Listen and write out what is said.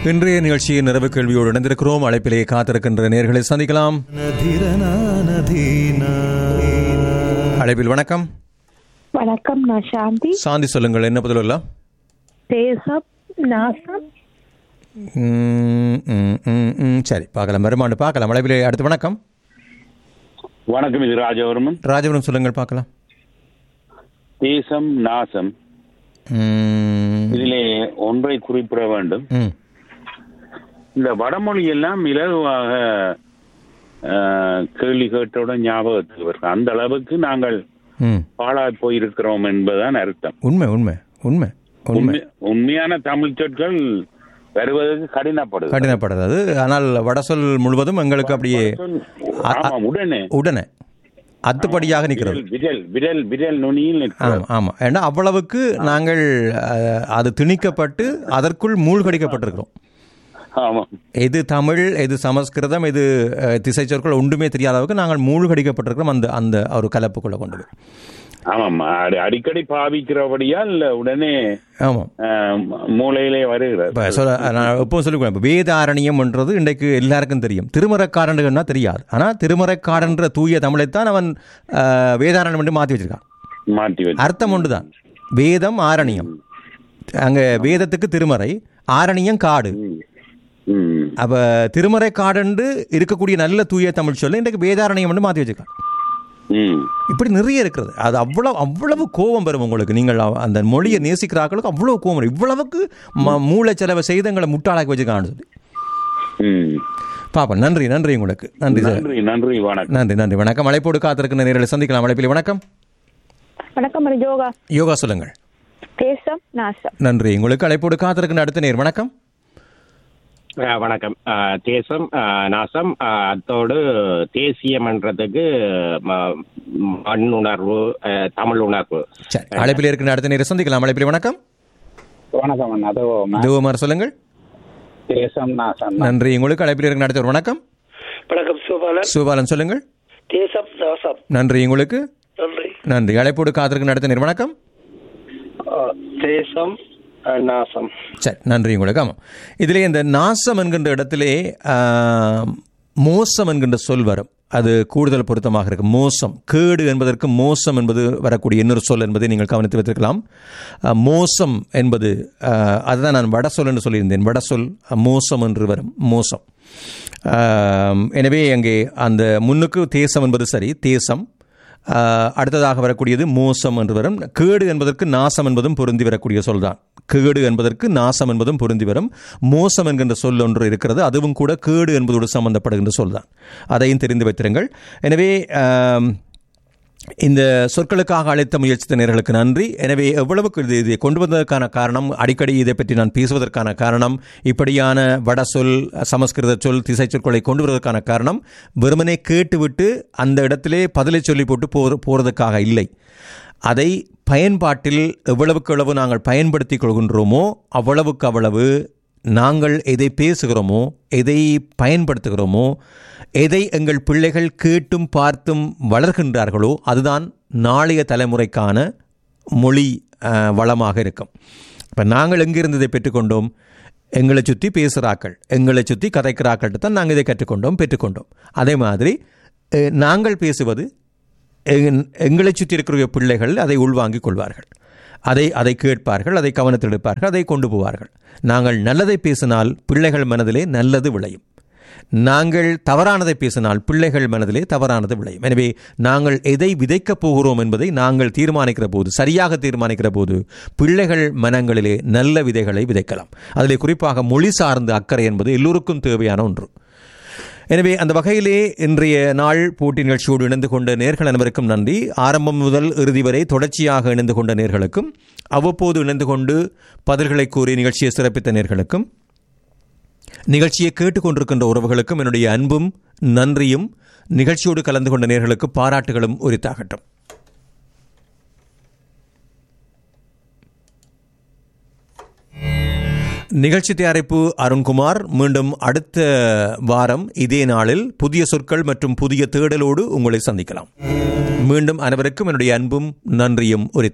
இன்றைய நிகழ்ச்சியின் நிறைவு கேள்வியோடு இணைந்திருக்கிறோம் அழைப்பிலே காத்திருக்கின்ற நேர்களை சந்திக்கலாம் அழைப்பில் வணக்கம் வணக்கம் நான் சாந்தி சாந்தி சொல்லுங்கள் என்ன பதில் எல்லாம் தேசம் நாசம் ம், ம், ம், ம். சரி பார்க்கலாம் வருமானு பார்க்கலாம் அழைப்பிலே அடுத்து வணக்கம் வணக்கம் இது ராஜவர்மன் ராஜபுரம் சொல்லுங்கள் பார்க்கலாம் தேசம் நாசம் ம், இதிலே ஒன்றை குறிப்பிட வேண்டும் ம். இந்த வடமொழி எல்லாம் இலகுவாக ஆஹ், கேள்வி கேட்டவுடன் ஞாபகத்துக்கு வரும் அந்த அளவுக்கு நாங்கள் ம். பாழாய் போயிருக்கிறோம் என்பதுதான் அர்த்தம் உண்மை உண்மை உண்மை உண்மை உண்மை- உண்மையான தமிழ் சொற்கள் வருவதற்கு கடினப்படுது கடினப்படுறது ஆனால் வடசொல் முழுவதும் எங்களுக்கு அப்படியே ஆமாம் உடனே உடனே அத்துப்படியாக நிற்கிறது விரல் விரல் விரல் விரல் நுனியில் நிற்கிறது ஆமாம் ஆமாம் ஏன்னா அவ்வளவுக்கு நாங்கள் அஹ், அது திணிக்கப்பட்டு அதற்குள் மூழ்கடிக்கப்பட்டிருக்கிறோம் ஆமாம் எது தமிழ் எது சமஸ்கிருதம் எது அஹ், திசை சொற்கள் ஒன்றுமே தெரியாத அளவுக்கு நாங்கள் மூழ்கடிக்கப்பட்டிருக்கிறோம் அந்த அந்த ஒரு கலப்புக்குள்ள கொண்டு போய் ஆமாம் அடி- அடிக்கடி பாவிக்கிறபடியால் உடனே ஆமாம் ஆஹ், மூளையிலே வருகிறது இப்போ சொல்ல நான் எப்பவும் சொல்லிக்கிறேன் இப்போ வேதாரண்யம்ன்றது இன்றைக்கு எல்லாருக்கும் தெரியும் திருமறைக்காரன்கள்னா தெரியாது ஆனால் திருமறைக்காரன்ற தூய தமிழைத்தான் அவன் அஹ், வேதாரண்யம் என்று மாற்றி வச்சிருக்கான் மாற்றி வச்சு அர்த்தம் ஒன்று தான் வேதம் ஆரணியம் அங்கே வேதத்துக்கு திருமறை ஆரணியம் காடு ம். அப்போ திருமறை காடுண்டு இருக்கக்கூடிய நல்ல தூய தமிழ் சொல்ல இன்றைக்கு வேதாரண்யம் வந்து மாற்றி வச்சிருக்கான் ம். இப்படி நிறைய இருக்கிறது அது அவ்வளவு அவ்வளவு கோபம் வரும் உங்களுக்கு நீங்கள் அவ- அந்த மொழியை நேசிக்கிறார்களுக்கு அவ்வளவு கோபம் வரும் இவ்வளவுக்கு ம- மூளை செலவை செய்து எங்களை முட்டாளாக்கி வச்சிருக்கான்னு சொல்லி ம். பாப்பா நன்றி நன்றி உங்களுக்கு நன்றி சார் நன்றி நன்றி வணக்கம் நன்றி நன்றி வணக்கம் அழைப்போடு காத்திருக்கிற நேரில் சந்திக்கலாம் அழைப்பில் வணக்கம் வணக்கம் யோகா யோகா சொல்லுங்கள் தேசம் நாசம் நன்றி உங்களுக்கு அழைப்போடு காத்திருக்கிற அடுத்த நேர் வணக்கம் ஆ, வணக்கம் ஆ, தேசம் ஆ, நாசம் ஆ, அத்தோடு தேசியமன்றத்துக்கு ம- மண் உணர்வு ஆ, தமிழ் உணர்வு சரி அழைப்பில் இருக்கிற அடுத்த நேரம் சந்திக்கலாம் அழைப்பில் வணக்கம் வணக்கம் அண்ணா அது தேவமார் சொல்லுங்கள் தேசம் நாசம் நன்றி உங்களுக்கு அழைப்பில் இருக்கிற அடுத்த ஒரு வணக்கம் வணக்கம் சிவபாலன் சுபாலன் சொல்லுங்கள் தேசம் நாசம் நன்றி உங்களுக்கு நன்றி நன்றி அழைப்போடு காத்திருக்கிற அடுத்த நேர் வணக்கம் தேசம் அஹ், நாசம் சரி நன்றி உங்களுக்கு ஆமாம் இதிலே இந்த நாசம் என்கின்ற இடத்திலே ஆம், மோசம் என்கின்ற சொல் வரும் அது கூடுதல் பொருத்தமாக இருக்கு மோசம் கேடு என்பதற்கு மோசம் என்பது வரக்கூடிய இன்னொரு சொல் என்பதை நீங்கள் கவனித்து வைத்திருக்கலாம் அஹ், மோசம் என்பது அஹ், அதுதான் நான் வடசொல் என்று சொல்லியிருந்தேன் வடசொல் அஹ், மோசம் என்று வரும் மோசம் ஆம், எனவே அங்கே அந்த முன்னுக்கு தேசம் என்பது சரி தேசம் ஆஹ், அடுத்ததாக வரக்கூடியது மோசம் என்று வரும் கேடு என்பதற்கு நாசம் என்பதும் பொருந்தி வரக்கூடிய சொல்தான் கேடு என்பதற்கு நாசம் என்பதும் பொருந்தி வரும் மோசம் என்கின்ற சொல் ஒன்று இருக்கிறது அதுவும் கூட கேடு என்பதோடு சம்பந்தப்படுகின்ற சொல்தான் அதையும் தெரிந்து வைத்திருங்கள் எனவே ஆம், இந்த சொற்களுக்காக அழைத்த முயற்சித்த நேர்களுக்கு நன்றி எனவே எவ்வளவுக்கு இது இதை கொண்டு வந்ததற்கான காரணம் அடிக்கடி இதை பற்றி நான் பேசுவதற்கான காரணம் இப்படியான வட சொல் சமஸ்கிருத சொல் திசை சொற்களை கொண்டு வருவதற்கான காரணம் வெறுமனே கேட்டுவிட்டு அந்த இடத்திலே பதிலை சொல்லி போட்டு போ போகிறதுக்காக இல்லை அதை பயன்பாட்டில் எவ்வளவுக்கு எவ்வளவு நாங்கள் பயன்படுத்திக் கொள்கின்றோமோ அவ்வளவுக்கு அவ்வளவு நாங்கள் எதை பேசுகிறோமோ எதை பயன்படுத்துகிறோமோ எதை எங்கள் பிள்ளைகள் கேட்டும் பார்த்தும் வளர்கின்றார்களோ அதுதான் நாளைய தலைமுறைக்கான மொழி அஹ், வளமாக இருக்கும் இப்போ நாங்கள் எங்கிருந்து இதை பெற்றுக்கொண்டோம் எங்களை சுற்றி பேசுகிறாக்கள் எங்களை சுற்றி கதைக்கிறாக்கள்கிட்ட தான் நாங்கள் இதை கற்றுக்கொண்டோம் பெற்றுக்கொண்டோம் அதே மாதிரி அஹ், நாங்கள் பேசுவது எங்- எங்களை சுற்றி இருக்கிற பிள்ளைகள் அதை உள்வாங்கிக் கொள்வார்கள் அதை அதை கேட்பார்கள் அதை கவனத்தில் எடுப்பார்கள் அதை கொண்டு போவார்கள் நாங்கள் நல்லதை பேசினால் பிள்ளைகள் மனதிலே நல்லது விளையும் நாங்கள் தவறானதை பேசினால் பிள்ளைகள் மனதிலே தவறானது விளையும் எனவே நாங்கள் எதை விதைக்கப் போகிறோம் என்பதை நாங்கள் தீர்மானிக்கிற போது சரியாக தீர்மானிக்கிற போது பிள்ளைகள் மனங்களிலே நல்ல விதைகளை விதைக்கலாம் அதிலே குறிப்பாக மொழி சார்ந்த அக்கறை என்பது எல்லோருக்கும் தேவையான ஒன்று எனவே அந்த வகையிலே இன்றைய நாள் போட்டி நிகழ்ச்சியோடு இணைந்து கொண்ட நேர்கள் அனைவருக்கும் நன்றி ஆரம்பம் முதல் இறுதி வரை தொடர்ச்சியாக இணைந்து கொண்ட நேர்களுக்கும் அவ்வப்போது இணைந்து கொண்டு பதில்களை கூறி நிகழ்ச்சியை சிறப்பித்த நேர்களுக்கும் நிகழ்ச்சியை கேட்டுக்கொண்டிருக்கின்ற உறவுகளுக்கும் என்னுடைய அன்பும் நன்றியும் நிகழ்ச்சியோடு கலந்து கொண்ட நேர்களுக்கு பாராட்டுகளும் உரித்தாகட்டும் நிகழ்ச்சி தயாரிப்பு அருண்குமார் மீண்டும் அடுத்த வாரம் இதே நாளில் புதிய சொற்கள் மற்றும் புதிய தேடலோடு உங்களை சந்திக்கலாம் மீண்டும் அனைவருக்கும் என்னுடைய அன்பும் நன்றியும் உரித்தாகட்டும்